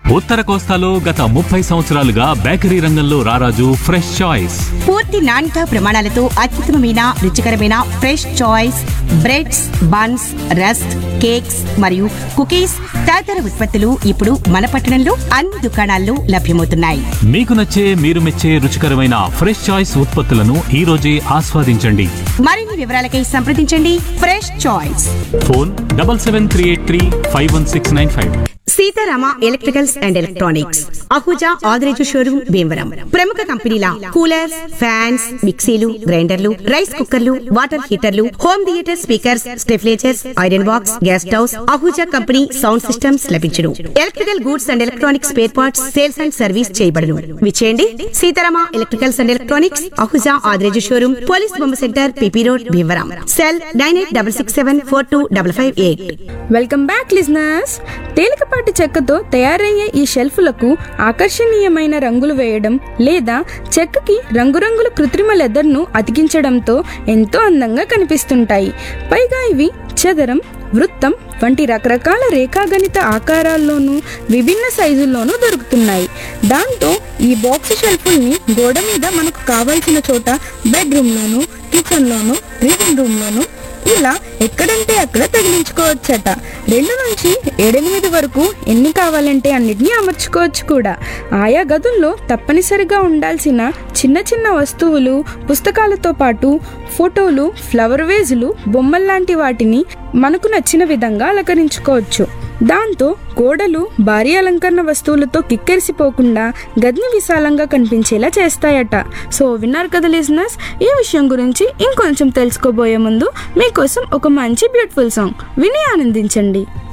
ఉత్తర కోస్తాలో గత ముప్పై సంవత్సరాలుగా బేకరీ రంగంలో రారాజు ఫ్రెష్ చాయిస్ పూర్తి నాణ్యత ప్రమాణాలతో అత్యుత్తమమైన రుచికరమైన fresh choice breads buns rusk cakes మరియు కుకీస్ తదితర ఉత్పత్తులు ఇప్పుడు మన పట్టణంలో అన్ని దుకాణాల్లో లభ్యమవుతున్నాయి మీకు నచ్చే మీరు మెచ్చే రుచికరమైన ఫ్రెష్ చాయిస్ ఉత్పత్తులను ఈ రోజే ఆస్వాదించండి మరిన్ని వివరాలకై సంప్రదించండి fresh choice phone double seven three eight three five one six nine five Seetharama electricals and electronics Ahuja Adireju showroom Bhimavaram ప్రముఖ కంపెనీల కూలర్స్ ఫ్యాన్స్ మిక్సీలు గ్రైండర్లు రైస్ కుక్కర్లు వాటర్ హీటర్లు హోమ్ థియేటర్ స్పీకర్స్ స్టెఫ్లేచర్స్ iron box gas stoves Ahuja company sound systems లభించును electrical goods and electronics spare parts sales and service చేయబడును విచేయండి Seetharama electricals and electronics Ahuja Adireju showroom police బొమ్మ centre PP road Bhimavaram cell nine eight double six seven four two double five eight welcome back listeners తేలికపాటి చెక్కతో తయారయ్యే ఈ షెల్ఫ్లకు ఆకర్షణీయమైన రంగులు వేయడం లేదా చెక్కకి రంగురంగుల కృత్రిమ లెదర్ను అతికించడంతో ఎంతో అందంగా కనిపిస్తుంటాయి పైగా ఇవి చదరం వృత్తం వంటి రకరకాల రేఖాగణిత ఆకారాల్లోనూ విభిన్న సైజుల్లోనూ దొరుకుతున్నాయి దాంతో ఈ బాక్స్ షెల్ఫుల్ని గోడ మీద మనకు కావాల్సిన చోట బెడ్రూమ్లోను కిచెన్లోను రీడింగ్ రూమ్లోను ఇలా ఎక్కడంటే అక్కడ తగిలించుకోవచ్చట రెండు నుంచి ఏడెనిమిది వరకు ఎన్ని కావాలంటే అన్నిటినీ అమర్చుకోవచ్చు కూడా ఆయా గదుల్లో తప్పనిసరిగా ఉండాల్సిన చిన్న చిన్న వస్తువులు పుస్తకాలతో పాటు ఫోటోలు ఫ్లవర్ వేజులు బొమ్మల్లాంటి వాటిని మనకు నచ్చిన విధంగా అలంకరించుకోవచ్చు దాంతో గోడలు భారీ అలంకరణ వస్తువులతో కిక్కెరిసిపోకుండా గదిని విశాలంగా కనిపించేలా చేస్తాయట సో విన్నారు కదా లిజనర్స్ ఈ విషయం గురించి ఇంకొంచెం తెలుసుకోబోయే ముందు మీకోసం ఒక మంచి బ్యూటిఫుల్ సాంగ్ విని ఆనందించండి